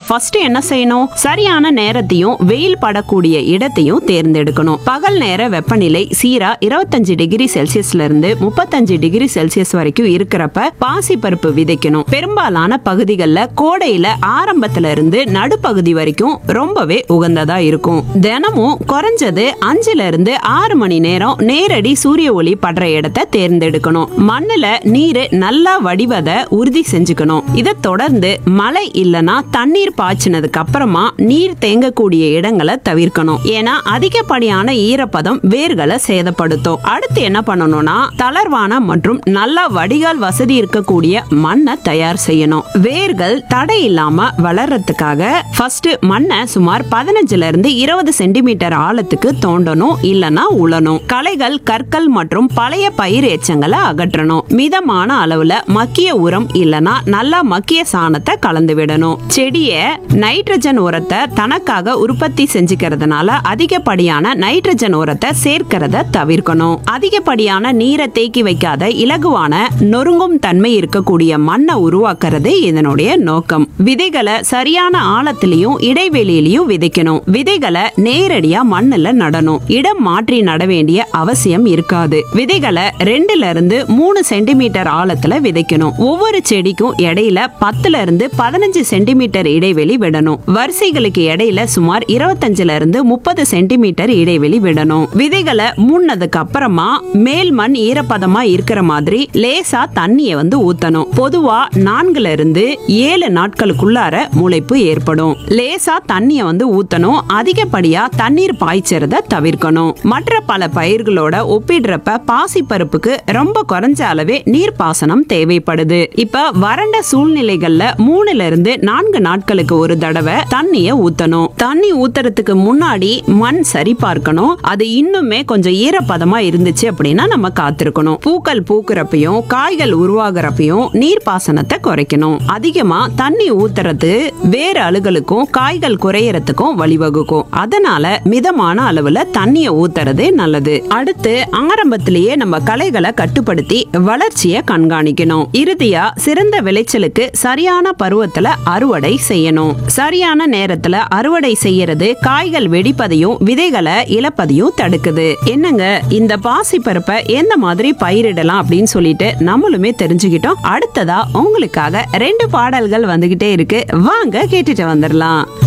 first என்ன செய்யணும் சரியான நேரத்தையும் வெயில் படக்கூடிய இடத்தையும் தேர்ந்தெடுக்கணும் பகல் நேர வெப்பநிலை சீரா இருபத்தஞ்சு டிகிரி செல்சியஸ்ல இருந்து முப்பத்தஞ்சு டிகிரி செல்சியஸ் வரைக்கும் இருக்கிறப்ப பாசி பருப்பு விதைக்கணும் பெரும்பாலான பகுதிகளில் கோடையில ஆரம்பத்துல இருந்து நடுப்பகுதி வரைக்கும் ரொம்பவே உகந்ததா இருக்கும் தினமும் குறைஞ்சது அஞ்சுல இருந்து ஆறு மணி நேரம் நேரடி சூரிய ஒளி படுற இடத்தை தேர்ந்தெடுக்கணும் மண்ணுல நீர் நல்லா வடிவதை உறுதி செஞ்சுக்கணும் இதை தொடர்ந்து மழை இல்லனா தண்ணீர் பாய்ச்சினதுக்கு அப்புறமா நீர் தேங்கக்கூடிய இடங்களை தவிர்க்கணும் ஏன்னா அதிகப்படியான ஈரப்பதம் வேர்களை சேதப்படுத்தும் அடுத்து என்ன பண்ணணும்னா தளர்வான மற்றும் நல்லா வடிகால் வசதி இருக்கக்கூடிய மண்ணை தயார் செய்யணும் வேர்கள் தடை இல்லாம வளர்றதுக்காக ஃபர்ஸ்ட் மண்ணை சுமார் பதினஞ்சுல இருந்து இருபது சென்டிமீட்டர் ஆழத்துக்கு தோண்டணும் இல்லனா உழணும் களைகள் கற்கள் மற்றும் பழைய பயிர் எச்சங்களை அகற்றணும் மிதமான அளவுல மக்கிய உரம் இல்லனா நல்லா மக்கிய சாணத்தை கலந்து விடணும் செடிய நைட்ரஜன் உரத்தை தனக்காக உற்பத்தி செஞ்சுக்கிறதுனால அதிகப்படியான நைட்ரஜன் உரத்தை சேர்க்கிறத தவிர்க்கணும் அதிகப்படியான நீரை தேக்கி வைக்காத இலகுவான நொறுங்கும் தன்மை இருக்கக்கூடிய மண்ணை உருவாக்குறது இதனுடைய நோக்கம் விதைகளை சரியான ஆழத்திலையும் இடைவெளியிலையும் விதைக்கணும் விதைகளை நேரடியா மண்ணுல நடணும் இடம் மாற்றி நட வேண்டிய அவசியம் இருக்காது விதைகளை ரெண்டுல இருந்து மூணு சென்டிமீட்டர் ஆழத்துல விதைக்கணும் ஒவ்வொரு செடிக்கும் இடையில பத்துல இருந்து பதினஞ்சு சென்டிமீட்டர் இடைவெளி விடணும் வரிசைகளுக்கு இடையில சுமார் இருபத்தஞ்சுல இருந்து முப்பது சென்டிமீட்டர் இடைவெளி விடணும் விதைகளை மூணதுக்கு அப்புறமா மேல் மண் ஈரப்பதமா இருக்கிற மாதிரி லேசா தண்ணிய வந்து ஊத்தணும் பொதுவா நான்குல இருந்து ஏழு நாட்களுக்குள்ளார முளைப்பு ஏற்படும் லேசா தண்ணிய வந்து ஊத்தணும் அதிகப்படியா தண்ணீர் பாய்ச்சறத தவிர்க்கணும் மற்ற பல பயிர்களோட ஒப்பிடுறப்ப பாசி பருப்புக்கு ரொம்ப குறைஞ்ச அளவே நீர்ப்பாசனம் தேவைப்படுது இப்ப வறண்ட சூழ்நிலைகள்ல மூணுல இருந்து நான்கு நாட்களுக்கு ஒரு தடவை தண்ணிய ஊத்தணும் தண்ணி ஊத்துறதுக்கு முன்னாடி மண் சரி பார்க்கணும் அது இன்னுமே கொஞ்சம் ஈரப்பதமா இருந்துச்சு அப்படின்னா நம்ம காத்திருக்கணும் பூக்கள் பூக்குறப்பையும் காய்கள் உருவாகிறப்பையும் நீர்ப்பாசனத்தை குறைக்கணும் அதிகமா தண்ணி ஊத்துறது வேறு அழுகலுக்கும் காய்கள் குறையறதுக்கும் வழிவகுக்கும் அதனால மிதமான அளவுல தண்ணிய ஊத்துறது நல்லது அடுத்து ஆரம்பத்திலேயே நம்ம களைகளை கட்டுப்படுத்தி வளர்ச்சியை கண்காணிக்கணும் இறுதியா சிறந்த விளைச்சலுக்கு சரியான பருவத்துல அறுவடை செய்யணும் சரியான நேரத்துல அறுவடை செய்யறது காய்கள் வெடிப்பதையும் விதைகளை இழப்பதையும் தடுக்குது என்னங்க இந்த பாசி பருப்பை எந்த மாதிரி பயிரிடலாம் அப்படின்னு சொல்லிட்டு நம்மளுமே தெரிஞ்சுக்கிட்டோம் அடுத்ததா உங்களுக்காக ரெண்டு பாடல்கள் வந்துகிட்டே இருக்கு வாங்க கேட்டுட்டு வந்துடலாம்